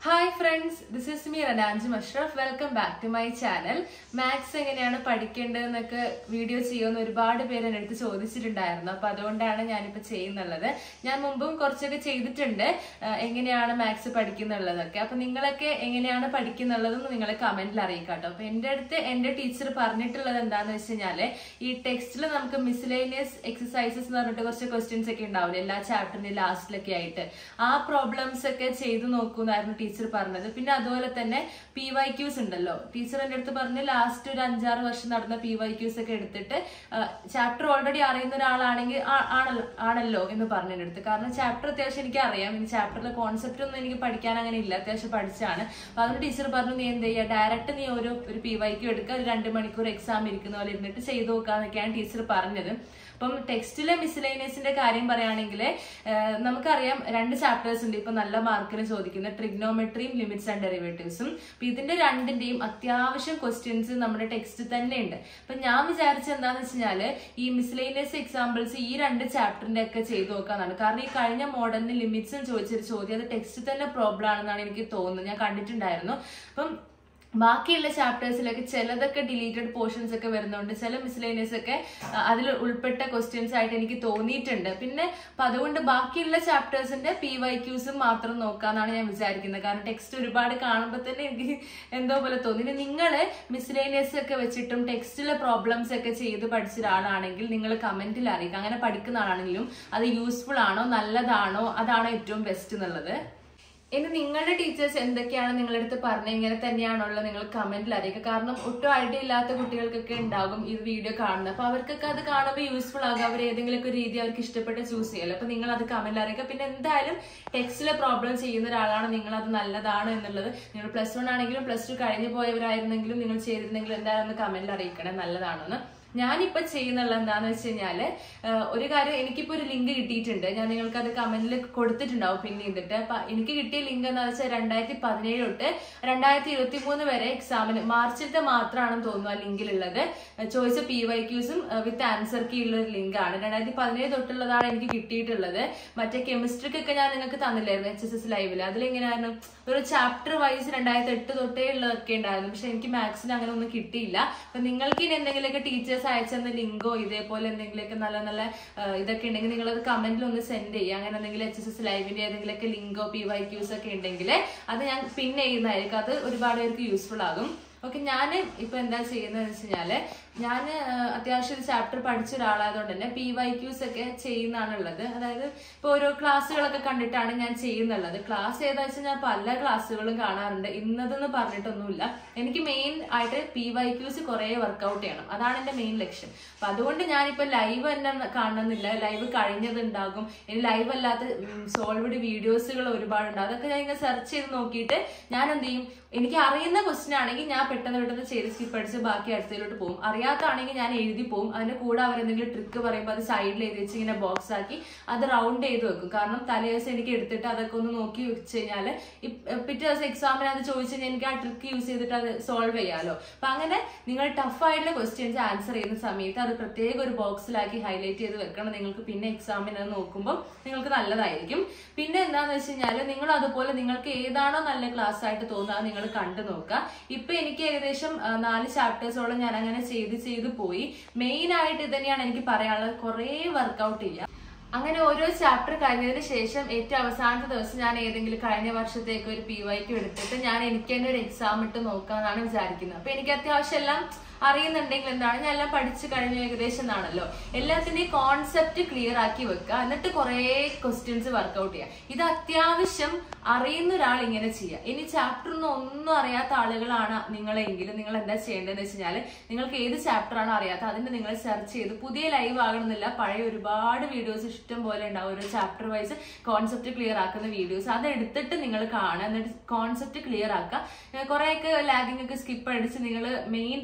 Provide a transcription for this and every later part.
hi friends this is me Ranaanchu Mashraf welcome back to my channel maths എങ്ങനെയാണ് പഠിക്കേണ്ടതെന്നൊക്കെ video ചെയ്യുമെന്ന് ഒരുപാട് പേര് എൻ്റെ അടുത്ത് ചോദിച്ചിട്ടുണ്ടായിരുന്നു അപ്പൊ അതുകൊണ്ടാണ് ഞാനിപ്പോൾ ചെയ്യുന്നുള്ളത് ഞാൻ മുമ്പും കുറച്ചൊക്കെ ചെയ്തിട്ടുണ്ട് ആ, എങ്ങനെയാണ് മാത്സ് പഠിക്കുന്നുള്ളതൊക്കെ അപ്പൊ നിങ്ങളൊക്കെ എങ്ങനെയാണ് പഠിക്കുന്നുള്ളതെന്ന് നിങ്ങൾ കമന്റിൽ അറിയിക്കാം കേട്ടോ അപ്പൊ എൻ്റെ അടുത്ത് എൻ്റെ ടീച്ചർ പറഞ്ഞിട്ടുള്ളത് എന്താന്ന് വെച്ച് കഴിഞ്ഞാല് ഈ ടെക്സ്റ്റിൽ നമുക്ക് മിസ്ലേനിയസ് എക്സസൈസസ് എന്ന് പറഞ്ഞിട്ട് കുറച്ച് ക്വസ്റ്റ്യൻസ് ഒക്കെ ഉണ്ടാവില്ല എല്ലാ ചാപ്റ്ററിന്റെ ലാസ്റ്റിലൊക്കെ ആയിട്ട് ആ പ്രോബ്ലംസ് ഒക്കെ ചെയ്തു നോക്കൂന്നായിരുന്നു ടീച്ചർ പറഞ്ഞത് പിന്നെ അതുപോലെ തന്നെ പി വൈ ക്യൂസ് ഉണ്ടല്ലോ ടീച്ചർ എൻ്റെ അടുത്ത് പറഞ്ഞ് ലാസ്റ്റ് ഒരു അഞ്ചാറ് വർഷം നടന്ന പി വൈ ക്യൂസ് ഒക്കെ എടുത്തിട്ട് ചാപ്റ്റർ ഓൾറെഡി അറിയുന്ന ഒരാളാണെങ്കിൽ ആ- ആണല്ലോ ആണല്ലോ എന്ന് പറഞ്ഞു എൻ്റെ അടുത്ത് കാരണം ചാപ്റ്റർ അത്യാവശ്യം എനിക്ക് അറിയാം ഈ ചാപ്റ്ററിലെ കോൺസെപ്റ്റ് ഒന്നും എനിക്ക് പഠിക്കാൻ അങ്ങനെ ഇല്ല അത്യാവശ്യം പഠിച്ചാണ് അപ്പൊ അതുകൊണ്ട് ടീച്ചർ പറഞ്ഞു നീ എന്ത് ചെയ്യുക ഡയറക്റ്റ് നീ ഒരു ഒരു പി വൈ ക്യൂ എടുക്കുക ഒരു രണ്ട് മണിക്കൂർ എക്സാം ഇരിക്കുന്ന പോലെ ഇരുന്നിട്ട് ചെയ്തു നോക്കാന്നൊക്കെയാണ് ടീച്ചർ പറഞ്ഞത് അപ്പം ടെക്സ്റ്റിലെ മിസ്ലേനിയസിന്റെ കാര്യം പറയുകയാണെങ്കിൽ നമുക്കറിയാം രണ്ട് ചാപ്റ്റേഴ്സ് ഉണ്ട് ഇപ്പൊ നല്ല മാർക്കിന് ചോദിക്കുന്ന ട്രിഗ്നോമെട്രിയും ലിമിറ്റ്സ് ആൻഡ് ഡെറിവേറ്റീവ്സും അപ്പൊ ഇതിന്റെ രണ്ടിന്റെയും അത്യാവശ്യം ക്വസ്റ്റ്യൻസ് നമ്മുടെ ടെക്സ്റ്റ് തന്നെ ഉണ്ട് അപ്പൊ ഞാൻ വിചാരിച്ചത് എന്താന്ന് വെച്ചാല് ഈ മിസ്ലേനിയസ് എക്സാമ്പിൾസ് ഈ രണ്ട് ചാപ്റ്ററിന്റെ ഒക്കെ ചെയ്തു നോക്കാന്നാണ് കാരണം ഈ കഴിഞ്ഞ മോഡലിന് ലിമിറ്റ്സും ചോദിച്ചൊരു ചോദ്യം അത് ടെക്സ്റ്റ് തന്നെ പ്രോബ്ലം ആണെന്നാണ് എനിക്ക് തോന്നുന്നത് ഞാൻ കണ്ടിട്ടുണ്ടായിരുന്നു അപ്പം ബാക്കിയുള്ള ചാപ്റ്റേഴ്സിലൊക്കെ ചിലതൊക്കെ ഡിലീറ്റഡ് പോർഷൻസ് ഒക്കെ വരുന്നുണ്ട് ചില മിസ്ലേനിയസ് ഒക്കെ അതിൽ ഉൾപ്പെട്ട ക്വസ്റ്റ്യൻസ് ആയിട്ട് എനിക്ക് തോന്നിയിട്ടുണ്ട് പിന്നെ അപ്പൊ അതുകൊണ്ട് ബാക്കിയുള്ള ചാപ്റ്റേഴ്സിന്റെ പി വൈ ക്യൂസും മാത്രം നോക്കാന്നാണ് ഞാൻ വിചാരിക്കുന്നത് കാരണം ടെക്സ്റ്റ് ഒരുപാട് കാണുമ്പോൾ തന്നെ എനിക്ക് എന്തോ പോലെ തോന്നി ഇനി നിങ്ങൾ മിസ്ലേനിയസ് ഒക്കെ വെച്ചിട്ടും ടെക്സ്റ്റിലെ പ്രോബ്ലംസ് ഒക്കെ ചെയ്ത് പഠിച്ച ഒരാളാണെങ്കിൽ നിങ്ങൾ കമന്റിൽ അറിയിക്കുക അങ്ങനെ പഠിക്കുന്ന ആളാണെങ്കിലും അത് യൂസ്ഫുൾ ആണോ നല്ലതാണോ അതാണോ ഏറ്റവും ബെസ്റ്റ് എന്നുള്ളത് ഇനി നിങ്ങളുടെ ടീച്ചേഴ്സ് എന്തൊക്കെയാണ് നിങ്ങളുടെ അടുത്ത് പറഞ്ഞത് ഇങ്ങനെ തന്നെയാണുള്ളത് നിങ്ങൾ കമന്റിൽ അറിയിക്കുക കാരണം ഒട്ടും ഐഡിയ ഇല്ലാത്ത കുട്ടികൾക്കൊക്കെ ഉണ്ടാകും ഈ വീഡിയോ കാണുന്നത് അപ്പൊ അവർക്കൊക്കെ അത് കാണുമ്പോൾ യൂസ്ഫുൾ ആകും അവർ ഏതെങ്കിലും ഒക്കെ രീതി അവർക്ക് ഇഷ്ടപ്പെട്ട് ചൂസ് ചെയ്യല്ലോ അപ്പൊ നിങ്ങൾ അത് കമന്റിൽ അറിയിക്കുക പിന്നെ എന്തായാലും ടെക്സ്റ്റിലെ പ്രോബ്ലം ചെയ്യുന്ന ഒരാളാണ് നിങ്ങൾ അത് നല്ലതാണ് എന്നുള്ളത് നിങ്ങൾ പ്ലസ് വൺ ആണെങ്കിലും പ്ലസ് ടു കഴിഞ്ഞു പോയവരായിരുന്നെങ്കിലും നിങ്ങൾ ചെയ്തിരുന്നെങ്കിലും എന്തായാലും ഒന്ന് കമന്റിൽ അറിയിക്കണം നല്ലതാണെന്ന് ഞാനിപ്പോ ചെയ്യുന്നുള്ള എന്താന്ന് വെച്ച് കഴിഞ്ഞാല് ആഹ് ഒരു കാര്യം എനിക്കിപ്പോ ഒരു ലിങ്ക് കിട്ടിയിട്ടുണ്ട് ഞാൻ നിങ്ങൾക്ക് അത് കമന്റിൽ കൊടുത്തിട്ടുണ്ടാവും പിൻ ചെയ്തിട്ട് അപ്പൊ എനിക്ക് കിട്ടിയ ലിങ്ക് എന്താ വെച്ചാൽ രണ്ടായിരത്തി പതിനേഴ് തൊട്ട് രണ്ടായിരത്തി ഇരുപത്തി മൂന്ന് വരെ എക്സാമിന് മാർച്ചിലത്തെ മാത്രമാണെന്ന് തോന്നുന്നു ആ ലിങ്കിലുള്ളത് ചോദിച്ച പി വൈ ക്യൂസും വിത്ത് ആൻസർ കീ ഉള്ള ഒരു ലിങ്കാണ് രണ്ടായിരത്തി പതിനേഴ് തൊട്ടുള്ളതാണ് എനിക്ക് കിട്ടിയിട്ടുള്ളത് മറ്റേ കെമിസ്ട്രിക്കൊക്കെ ഞാൻ നിങ്ങൾക്ക് തന്നില്ലായിരുന്നു എച്ച് എസ് എസ് ലൈവില് അതിലെങ്ങനെയായിരുന്നു ഒരു ചാപ്റ്റർ വൈസ് രണ്ടായിരത്തി എട്ട് തൊട്ടേ ഉള്ളതൊക്കെ ഉണ്ടായിരുന്നു പക്ഷെ എനിക്ക് മാത്സിന് അങ്ങനെ ഒന്നും കിട്ടിയില്ല അപ്പൊ നിങ്ങൾക്ക് ഇനി എന്തെങ്കിലുമൊക്കെ ടീച്ചേഴ്സ് അയച്ചെന്ന ലിങ്കോ ഇതേപോലെ എന്തെങ്കിലുമൊക്കെ നല്ല നല്ല ആ, ഇതൊക്കെ ഉണ്ടെങ്കിൽ നിങ്ങൾ അത് കമന്റിൽ ഒന്ന് സെൻഡ് ചെയ്യുക അങ്ങനെ എന്തെങ്കിലും എച്ച് എസ് എസ് ലൈവിന്റെ ഏതെങ്കിലുമൊക്കെ ലിങ്കോ പി വൈ ക്യൂസ് ഒക്കെ ഉണ്ടെങ്കിൽ അത് ഞാൻ പിൻ ചെയ്യുന്നതായിരിക്കും അത് ഒരുപാട് പേർക്ക് യൂസ്ഫുൾ ആകും ഓക്കെ ഞാൻ ഇപ്പൊ എന്താ ചെയ്യുന്നത് വെച്ച് കഴിഞ്ഞാല് ഞാൻ അത്യാവശ്യം ഒരു ചാപ്റ്റർ പഠിച്ച ഒരാളായതുകൊണ്ട് തന്നെ പി വൈ ക്യൂസ് ഒക്കെ ചെയ്യുന്നതാണ് ഉള്ളത് അതായത് ഇപ്പൊ ഓരോ ക്ലാസ്സുകളൊക്കെ കണ്ടിട്ടാണ് ഞാൻ ചെയ്യുന്നുള്ളത് ക്ലാസ് ഏതാ വെച്ചാൽ ഞാൻ പല ക്ലാസ്സുകളും കാണാറുണ്ട് ഇന്നതെന്ന് പറഞ്ഞിട്ടൊന്നുമില്ല എനിക്ക് മെയിൻ ആയിട്ട് പി വൈ ക്യൂസ് കുറെ വർക്കൗട്ട് ചെയ്യണം അതാണ് എന്റെ മെയിൻ ലക്ഷ്യം അപ്പൊ അതുകൊണ്ട് ഞാനിപ്പോ ലൈവ് തന്നെ കാണണമെന്നില്ല ലൈവ് കഴിഞ്ഞതുണ്ടാകും ഇനി ലൈവ് അല്ലാത്ത സോൾവഡ് വീഡിയോസുകൾ ഒരുപാടുണ്ട് അതൊക്കെ ഞാൻ ഇങ്ങനെ സെർച്ച് ചെയ്ത് നോക്കിയിട്ട് ഞാൻ എന്ത് ചെയ്യും എനിക്ക് അറിയുന്ന ക്വസ്റ്റ്യൻ ആണെങ്കിൽ ഞാൻ പെട്ടെന്ന് പെട്ടെന്ന് ചെയ്ത് സ്കിപ്പ് അടിച്ച് ബാക്കി അടുത്തതിലോട്ട് പോകും അറിയാത്താണെങ്കിൽ ഞാൻ എഴുതി പോകും അതിന്റെ കൂടെ അവരെന്തെങ്കിലും ട്രിക്ക് പറയുമ്പോൾ അത് സൈഡിൽ എഴുതി വെച്ച് ഇങ്ങനെ ബോക്സ് ആക്കി അത് റൗണ്ട് ചെയ്ത് വെക്കും കാരണം തലേ ദിവസം എനിക്ക് എടുത്തിട്ട് അതൊക്കെ ഒന്ന് നോക്കി വെച്ച് കഴിഞ്ഞാൽ പിറ്റേ ദിവസം എക്സാമിന് അത് ചോദിച്ചു കഴിഞ്ഞാൽ എനിക്ക് ആ ട്രിക്ക് യൂസ് ചെയ്തിട്ട് അത് സോൾവ് ചെയ്യാലോ അപ്പൊ അങ്ങനെ നിങ്ങൾ ടഫ് ആയിട്ടുള്ള ക്വസ്റ്റ്യൻസ് ആൻസർ ചെയ്യുന്ന സമയത്ത് അത് പ്രത്യേക ഒരു ബോക്സിലാക്കി ഹൈലൈറ്റ് ചെയ്ത് വെക്കണം നിങ്ങൾക്ക് പിന്നെ എക്സാമിന് അത് നോക്കുമ്പോൾ നിങ്ങൾക്ക് നല്ലതായിരിക്കും പിന്നെ എന്താന്ന് വെച്ച് കഴിഞ്ഞാൽ നിങ്ങൾ അതുപോലെ നിങ്ങൾക്ക് ഏതാണോ നല്ല ക്ലാസ് ആയിട്ട് തോന്നുക അത് നിങ്ങൾ കണ്ടു നോക്കുക ഇപ്പൊ എനിക്ക് ഏകദേശം ആ, നാല് ചാപ്റ്റേഴ്സോളം ഞാൻ അങ്ങനെ ചെയ്ത് ചെയ്ത് പോയി മെയിൻ ആയിട്ട് ഇത് തന്നെയാണ് എനിക്ക് പറയാനുള്ളത് കുറേ വർക്കൗട്ട് ചെയ്യുക അങ്ങനെ ഓരോ ചാപ്റ്റർ കഴിഞ്ഞതിന് ശേഷം ഏറ്റവും അവസാനത്തെ ദിവസം ഞാൻ ഏതെങ്കിലും കഴിഞ്ഞ വർഷത്തേക്ക് ഒരു പി വൈക്ക് എടുത്തിട്ട് ഞാൻ എനിക്ക് തന്നെ ഒരു എക്സാം ഇട്ട് നോക്കാന്നാണ് വിചാരിക്കുന്നത് അപ്പൊ എനിക്ക് അത്യാവശ്യം എല്ലാം അറിയുന്നുണ്ടെങ്കിൽ എന്താണ് ഞാൻ എല്ലാം പഠിച്ചു കഴിഞ്ഞു ഏകദേശം എന്നാണല്ലോ എല്ലാത്തിന്റെയും കോൺസെപ്റ്റ് ക്ലിയർ ആക്കി വെക്കുക എന്നിട്ട് കുറേ ക്വസ്റ്റ്യൻസ് വർക്കൗട്ട് ചെയ്യുക ഇത് അത്യാവശ്യം അറിയുന്ന ഒരാൾ ഇങ്ങനെ ചെയ്യുക ഇനി ചാപ്റ്റർ ഒന്നും ഒന്നും അറിയാത്ത ആളുകളാണ് നിങ്ങളെങ്കിൽ നിങ്ങൾ എന്താ ചെയ്യേണ്ടതെന്ന് വെച്ച് കഴിഞ്ഞാൽ നിങ്ങൾക്ക് ഏത് ചാപ്റ്റർ ആണോ അറിയാത്ത അതിന്റെ നിങ്ങൾ സെർച്ച് ചെയ്ത് പുതിയ ലൈവ് ആകണമെന്നില്ല പഴയ ഒരുപാട് വീഡിയോസ് ഇഷ്ടം പോലെ ഉണ്ടാവും ഓരോ ചാപ്റ്റർ വൈസ് കോൺസെപ്റ്റ് ക്ലിയർ ആക്കുന്ന വീഡിയോസ് അത് എടുത്തിട്ട് നിങ്ങൾ കാണുക എന്നിട്ട് കോൺസെപ്റ്റ് ക്ലിയർ ആക്കുക കുറേയൊക്കെ ലാഗിങ് ഒക്കെ സ്കിപ്പ് അടിച്ച് നിങ്ങൾ മെയിൻ പോയിന്റ്സ്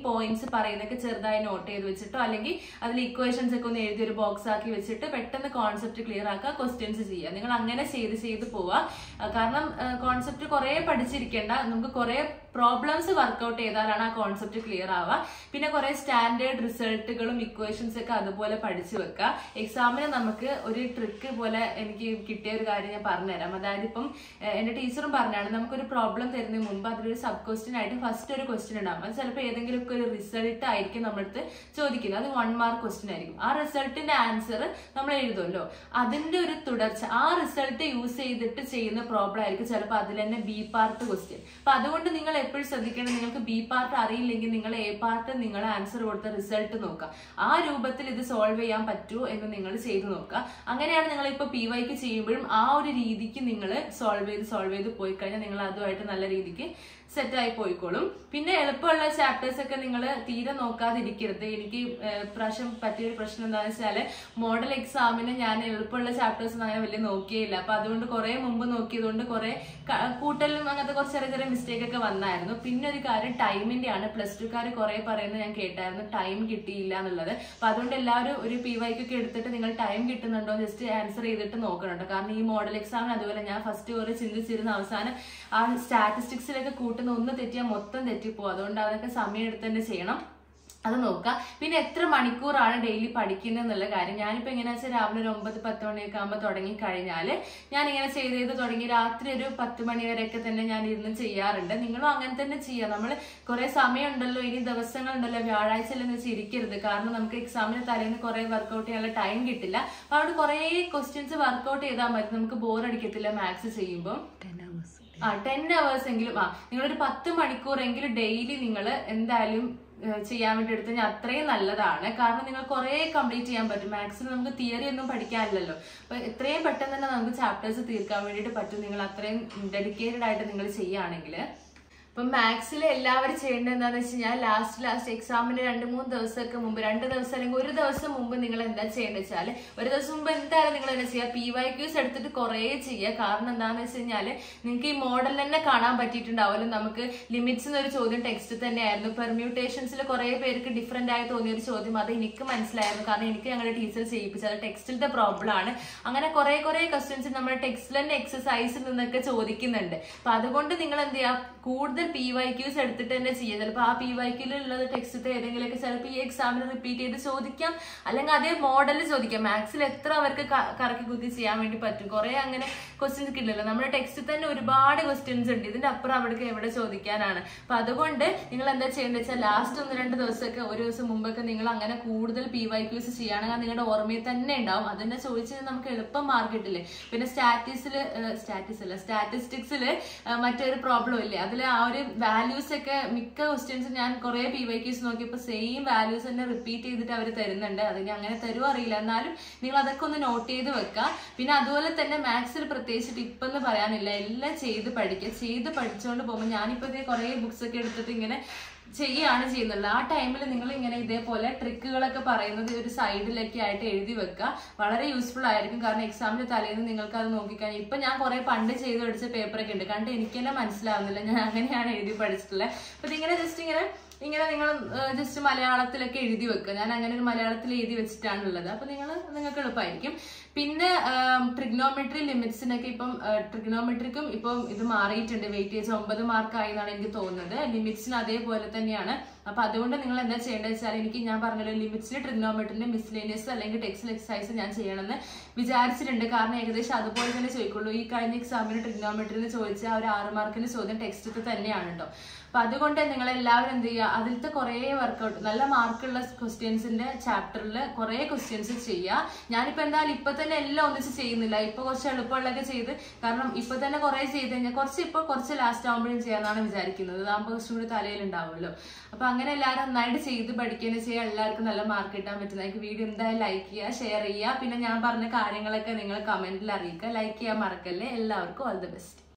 പറയുന്നതൊക്കെ ചെറുതായി നോട്ട് ചെയ്ത് വെച്ചിട്ടോ അല്ലെങ്കിൽ അതിൽ ഇക്വേഷൻസ് ഒക്കെ ഒന്ന് എഴുതി ഒരു ബോക്സ് ആക്കി വെച്ചിട്ട് പെട്ടെന്ന് കോൺസെപ്റ്റ് ക്ലിയർ ആക്കുക ക്വസ്റ്റ്യൻസ് ചെയ്യുക നിങ്ങൾ അങ്ങനെ ചെയ്ത് ചെയ്ത് പോവുക ആ, കാരണം കോൺസെപ്റ്റ് കുറെ പഠിച്ചിരിക്കേണ്ട നമുക്ക് കുറെ പ്രോബ്ലംസ് വർക്ക്ഔട്ട് ചെയ്താലാണ് ആ കോൺസെപ്റ്റ് ക്ലിയർ ആവുക പിന്നെ കുറെ സ്റ്റാൻഡേർഡ് റിസൾട്ടുകളും ഇക്വേഷൻസ് ഒക്കെ അതുപോലെ പഠിച്ചു വെക്കുക എക്സാമിന് നമുക്ക് ഒരു ട്രിക്ക് പോലെ എനിക്ക് കിട്ടിയ ഒരു കാര്യം ഞാൻ പറഞ്ഞുതരാം അതായത് ഇപ്പം ഏഹ്, എന്റെ ടീച്ചറും പറഞ്ഞാണ് നമുക്കൊരു പ്രോബ്ലം തരുന്നതിന് മുമ്പ് അതിലൊരു സബ് ക്വസ്റ്റ്യൻ ആയിട്ട് ഫസ്റ്റ് ഒരു ക്വസ്റ്റ്യൻ ഉണ്ടാവും അത് ചിലപ്പോൾ ഏതെങ്കിലും ഒക്കെ ഒരു റിസൾട്ട് ആയിരിക്കും നമ്മളടുത്ത് ചോദിക്കുന്നത് അത് വൺ മാർക്ക് ക്വസ്റ്റ്യൻ ആയിരിക്കും ആ റിസൾട്ടിന്റെ ആൻസർ നമ്മൾ എഴുതുമല്ലോ അതിന്റെ ഒരു തുടർച്ച ആ റിസൾട്ട് യൂസ് ചെയ്തിട്ട് ചെയ്യുന്ന പ്രോബ്ലം ആയിരിക്കും ചിലപ്പോൾ അതിൽ തന്നെ ബി പാർട്ട് ക്വസ്റ്റ്യൻ അപ്പൊ അതുകൊണ്ട് നിങ്ങൾ എപ്പോഴും ശ്രദ്ധിക്കണം നിങ്ങൾക്ക് ബി പാർട്ട് അറിയില്ലെങ്കിൽ നിങ്ങൾ എ പാർട്ട് നിങ്ങൾ ആൻസർ കൊടുത്ത റിസൾട്ട് നോക്കുക ആ രൂപത്തിൽ ഇത് സോൾവ് ചെയ്യാൻ പറ്റുമോ എന്ന് നിങ്ങൾ ചെയ്ത് നോക്കുക അങ്ങനെയാണ് നിങ്ങൾ ഇപ്പൊ പി വൈക്ക് ചെയ്യുമ്പോഴും ആ ഒരു രീതിക്ക് നിങ്ങൾ സോൾവ് ചെയ്ത് സോൾവ് ചെയ്ത് പോയി കഴിഞ്ഞാൽ നിങ്ങൾ അതുമായിട്ട് നല്ല രീതിക്ക് സെറ്റ് ആയി പോയിക്കോളും പിന്നെ എളുപ്പമുള്ള ചാപ്റ്റേഴ്സ് ഒക്കെ നിങ്ങൾ തീരെ നോക്കാതിരിക്കരുത് എനിക്ക് ഏഹ്, പ്രാവശ്യം പറ്റിയൊരു പ്രശ്നം എന്താണെന്ന് വെച്ചാല് മോഡൽ എക്സാമിന് ഞാൻ എളുപ്പമുള്ള ചാപ്റ്റേഴ്സ് ഞാൻ വലിയ നോക്കിയില്ല അപ്പൊ അതുകൊണ്ട് കുറെ മുമ്പ് നോക്കിയതുകൊണ്ട് കുറെ ക- കൂട്ടലും അങ്ങനത്തെ കുറച്ച് ചെറിയ ചെറിയ മിസ്റ്റേക്ക് ഒക്കെ വന്നായിരുന്നു പിന്നെ ഒരു കാര്യം ടൈമിന്റെ ആണ് പ്ലസ് ടുക്കാർ കുറെ പറയുന്നത് ഞാൻ കേട്ടായിരുന്നു ടൈം കിട്ടിയില്ല എന്നുള്ളത് അപ്പൊ അതുകൊണ്ട് എല്ലാവരും ഒരു പി വൈക്കൊക്കെ എടുത്തിട്ട് നിങ്ങൾ ടൈം കിട്ടുന്നുണ്ടോ ജസ്റ്റ് ആൻസർ ചെയ്തിട്ട് നോക്കണം കേട്ടോ കാരണം ഈ മോഡൽ എക്സാമിന് അതുപോലെ ഞാൻ ഫസ്റ്റ് കുറെ ചിന്തിച്ചിരുന്ന അവസാനം ആ സ്റ്റാറ്റിസ്റ്റിക്സിലൊക്കെ കൂട്ടുന്ന ഒന്ന് തെറ്റിയാൽ മൊത്തം തെറ്റിപ്പോകും അതുകൊണ്ട് അതൊക്കെ സമയം എടുത്ത് തന്നെ ചെയ്യണം അത് നോക്കുക പിന്നെ എത്ര മണിക്കൂറാണ് ഡെയിലി പഠിക്കുന്നത് എന്നുള്ള കാര്യം ഞാനിപ്പോ എങ്ങനെയാ വെച്ചാൽ രാവിലെ ഒരു ഒമ്പത് പത്ത് മണിയൊക്കെ ആകുമ്പോൾ തുടങ്ങി കഴിഞ്ഞാൽ ഞാൻ ഇങ്ങനെ ചെയ്ത് ചെയ്ത് തുടങ്ങി രാത്രി ഒരു പത്ത് മണി വരെയൊക്കെ തന്നെ ഞാൻ ഇരുന്ന് ചെയ്യാറുണ്ട് നിങ്ങളും അങ്ങനെ തന്നെ ചെയ്യുക നമ്മൾ കുറെ സമയമുണ്ടല്ലോ ഇനി ദിവസങ്ങളുണ്ടല്ലോ വ്യാഴാഴ്ച എന്ന് വെച്ച് ഇരിക്കരുത് കാരണം നമുക്ക് എക്സാമിന് തലേന്ന് കുറെ വർക്കൗട്ട് ചെയ്യാനുള്ള ടൈം കിട്ടില്ല അപ്പൊ അവിടെ കുറെ ക്വസ്റ്റ്യൻസ് വർക്കൗട്ട് ചെയ്താൽ മതി നമുക്ക് ബോർ അടിക്കത്തില്ല മാത്സ് ചെയ്യുമ്പോൾ ആ ടെൻ അവേഴ്സ് എങ്കിലും ആ നിങ്ങളൊരു പത്ത് മണിക്കൂറെങ്കിലും ഡെയിലി നിങ്ങൾ എന്തായാലും ഏഹ്, ചെയ്യാൻ വേണ്ടി എടുത്തു കഴിഞ്ഞാൽ അത്രയും നല്ലതാണ് കാരണം നിങ്ങൾ കുറെ കംപ്ലീറ്റ് ചെയ്യാൻ പറ്റും മാത്സിൽ നമുക്ക് തിയറി ഒന്നും പഠിക്കാനില്ലല്ലോ അപ്പൊ എത്രയും പെട്ടെന്ന് തന്നെ നമുക്ക് ചാപ്റ്റേഴ്സ് തീർക്കാൻ വേണ്ടിയിട്ട് പറ്റും നിങ്ങൾ അത്രയും ഡെഡിക്കേറ്റഡ് ആയിട്ട് നിങ്ങൾ ചെയ്യുകയാണെങ്കിൽ ഇപ്പം മാത്സിൽ എല്ലാവരും ചെയ്യേണ്ടത് എന്താണെന്ന് വെച്ച് കഴിഞ്ഞാൽ ലാസ്റ്റ് ലാസ്റ്റ് എക്സാമിന് രണ്ട് മൂന്ന് ദിവസമൊക്കെ മുമ്പ് രണ്ട് ദിവസം അല്ലെങ്കിൽ ഒരു ദിവസം മുമ്പ് നിങ്ങൾ എന്താ ചെയ്യേണ്ടത് വെച്ചാൽ ഒരു ദിവസം മുമ്പ് എന്തായാലും നിങ്ങൾ എന്താ ചെയ്യുക പി വൈ ക്യൂസ് എടുത്തിട്ട് കുറേ ചെയ്യുക കാരണം എന്താണെന്ന് വെച്ച് കഴിഞ്ഞാൽ നിങ്ങൾക്ക് ഈ മോഡൽ തന്നെ കാണാൻ പറ്റിയിട്ടുണ്ടാവുമല്ലോ നമുക്ക് ലിമിറ്റ്സ് എന്നൊരു ചോദ്യം ടെക്സ്റ്റ് തന്നെയായിരുന്നു പെർമ്യൂട്ടേഷൻസിൽ കുറേ പേർക്ക് ഡിഫറെന്റ് ആയി തോന്നിയ ഒരു ചോദ്യം അത് എനിക്ക് മനസ്സിലായിരുന്നു കാരണം എനിക്ക് ഞങ്ങളുടെ ടീച്ചർ ചെയ്യിപ്പിച്ചത് അത് ടെക്സ്റ്റിലത്തെ പ്രോബ്ലം ആണ് അങ്ങനെ കുറെ കുറെ ക്വസ്റ്റ്യൻസ് നമ്മുടെ ടെക്സ്റ്റിൽ തന്നെ എക്സസൈസിൽ നിന്നൊക്കെ ചോദിക്കുന്നുണ്ട് അപ്പൊ അതുകൊണ്ട് നിങ്ങൾ എന്ത് ചെയ്യുക കൂടുതൽ പി വൈ ക്യൂസ് എടുത്തിട്ട് തന്നെ ചെയ്യുക ചിലപ്പോൾ ആ പി വൈ ക്യൂലുള്ളത് ടെക്സ്റ്റത്തെ ഏതെങ്കിലുമൊക്കെ ചിലപ്പോൾ ഈ എക്സാമിന് റിപ്പീറ്റ് ചെയ്ത് ചോദിക്കാം അല്ലെങ്കിൽ അതേ മോഡലിൽ ചോദിക്കാം മാത്സിൽ എത്ര അവർക്ക് ക- കറക്കി കുത്തി ചെയ്യാൻ വേണ്ടി പറ്റും കുറെ അങ്ങനെ ക്വസ്റ്റ്യൻസ് കിട്ടില്ലല്ലോ നമ്മുടെ ടെക്സ്റ്റിൽ തന്നെ ഒരുപാട് ക്വസ്റ്റ്യൻസ് ഉണ്ട് ഇതിന്റെ അപ്പുറം അവിടേക്ക് എവിടെ ചോദിക്കാനാണ് അപ്പൊ അതുകൊണ്ട് നിങ്ങൾ എന്താ ചെയ്യേണ്ടത് വെച്ചാൽ ലാസ്റ്റ് ഒന്ന് രണ്ട് ദിവസമൊക്കെ ഒരു ദിവസം മുമ്പൊക്കെ നിങ്ങൾ അങ്ങനെ കൂടുതൽ പി വൈ ക്യൂസ് ചെയ്യുകയാണെങ്കിൽ നിങ്ങളുടെ ഓർമ്മയിൽ തന്നെ ഉണ്ടാവും അതിനെ ചോദിച്ചാൽ നമുക്ക് എളുപ്പം മാർക്ക് കിട്ടില്ലേ പിന്നെ സ്റ്റാറ്റിസിൽ സ്റ്റാറ്റിസ് അല്ല സ്റ്റാറ്റിസ്റ്റിക്സിൽ മറ്റൊരു പ്രോബ്ലം ഇല്ലേ അതിൽ ആ ഒരു വാല്യൂസ് ഒക്കെ മിക്ക ക്വസ്റ്റ്യൻസ് ഞാൻ കുറെ പി വൈ ക്യൂസ് നോക്കിയപ്പോൾ സെയിം വാല്യൂസ് തന്നെ റിപ്പീറ്റ് ചെയ്തിട്ട് അവർ തരുന്നുണ്ട് അതിന് അങ്ങനെ തരുമോ അറിയില്ല എന്നാലും നിങ്ങൾ അതൊക്കെ ഒന്ന് നോട്ട് ചെയ്ത് വെക്കുക പിന്നെ അതുപോലെ തന്നെ മാത്സിൽ പ്രത്യേകിച്ച് ടിപ്പ് എന്ന് പറയാനില്ല എല്ലാം ചെയ്ത് പഠിക്കുക ചെയ്ത് പഠിച്ചുകൊണ്ട് പോകുമ്പോൾ ഞാനിപ്പോൾ ഇതേ കുറേ ബുക്സ് ഒക്കെ എടുത്തിട്ട് ഇങ്ങനെ ചെയ്യുകയാണ് ചെയ്യുന്നത് ആ ടൈമിൽ നിങ്ങൾ ഇങ്ങനെ ഇതേപോലെ ട്രിക്കുകളൊക്കെ പറയുന്നത് ഒരു സൈഡിലൊക്കെ ആയിട്ട് എഴുതി വെക്കുക വളരെ യൂസ്ഫുൾ ആയിരിക്കും കാരണം എക്സാമിന് തലേന്ന് നിങ്ങൾക്ക് അത് നോക്കിക്കഴിഞ്ഞാൽ ഇപ്പൊ ഞാൻ കുറെ പണ്ട് ചെയ്ത് പഠിച്ച പേപ്പറൊക്കെ ഉണ്ട് കണ്ട് എനിക്ക് തന്നെ മനസ്സിലാവുന്നില്ല ഞാൻ അങ്ങനെയാണ് എഴുതി പഠിച്ചിട്ടുള്ളത് അപ്പൊ ഇതിങ്ങനെ ജസ്റ്റ് ഇങ്ങനെ ഇങ്ങനെ നിങ്ങൾ ജസ്റ്റ് മലയാളത്തിലൊക്കെ എഴുതി വെക്കുക ഞാൻ അങ്ങനെ ഒരു മലയാളത്തിൽ എഴുതി വെച്ചിട്ടാണ് ഉള്ളത് അപ്പൊ നിങ്ങൾ നിങ്ങൾക്ക് എളുപ്പമായിരിക്കും പിന്നെ ട്രിഗ്നോമെട്രി ലിമിറ്റ്സിനൊക്കെ ഇപ്പം ട്രിഗ്നോമെട്രിക്കും ഇപ്പം ഇത് മാറിയിട്ടുണ്ട് വെയിറ്റേജ് ഒമ്പത് മാർക്കായി എന്നാണ് എനിക്ക് തോന്നുന്നത് ലിമിറ്റ്സിന് അതേപോലെ തന്നെയാണ് അപ്പൊ അതുകൊണ്ട് നിങ്ങൾ എന്താ ചെയ്യേണ്ടത് വെച്ചാൽ എനിക്ക് ഞാൻ പറഞ്ഞല്ലോ ലിമിറ്റ്സിൽ ട്രിഗ്നോമെട്രിന്റെ മിസ്ലേനിയസ് അല്ലെങ്കിൽ ടെക്സ്റ്റൽ എക്സസൈസ് ഞാൻ ചെയ്യണമെന്ന് വിചാരിച്ചിട്ടുണ്ട് കാരണം ഏകദേശം അതുപോലെ തന്നെ ചോദിക്കുള്ളൂ ഈ കഴിഞ്ഞ എക്സാമിന് ട്രിഗ്നോമെട്രിന്ന് ചോദിച്ച ആ ഒരു ആറ് മാർക്കിന്റെ ചോദ്യം ടെക്സ്റ്റ് തന്നെയാണ് കേട്ടോ അപ്പൊ അതുകൊണ്ട് നിങ്ങൾ എല്ലാവരും എന്ത് ചെയ്യുക അതിലത്തെ കുറേ വർക്കൗട്ട് നല്ല മാർക്കുള്ള ക്വസ്റ്റ്യൻസിന്റെ ചാപ്റ്ററിൽ കുറേ ക്വസ്റ്റ്യൻസ് ചെയ്യുക ഞാനിപ്പോ എന്തായാലും ഇപ്പൊ തന്നെ എല്ലാം ഒന്നിച്ച് ചെയ്യുന്നില്ല ഇപ്പൊ കുറച്ച് എളുപ്പമുള്ളതൊക്കെ ചെയ്ത് കാരണം ഇപ്പൊ തന്നെ കുറേ ചെയ്ത് കഴിഞ്ഞാൽ കുറച്ച് ഇപ്പൊ കുറച്ച് ലാസ്റ്റ് ആകുമ്പോഴും ചെയ്യാന്നാണ് വിചാരിക്കുന്നത് അതാകുമ്പോൾ കുറച്ചും കൂടി തലയിൽ ഉണ്ടാവുമല്ലോ അപ്പൊ അങ്ങനെ എല്ലാവരും നന്നായിട്ട് ചെയ്ത് പഠിക്കുകയും ചെയ്യുക എല്ലാവർക്കും നല്ല മാർക്ക് കിട്ടാൻ പറ്റുന്ന എനിക്ക് വീഡിയോ എന്തായാലും ലൈക്ക് ചെയ്യുക ഷെയർ ചെയ്യുക പിന്നെ ഞാൻ പറഞ്ഞ കാര്യങ്ങളൊക്കെ നിങ്ങൾ കമന്റിൽ അറിയിക്കുക ലൈക്ക് ചെയ്യാൻ മറക്കല്ലേ എല്ലാവർക്കും ഓൾ ദി ബെസ്റ്റ്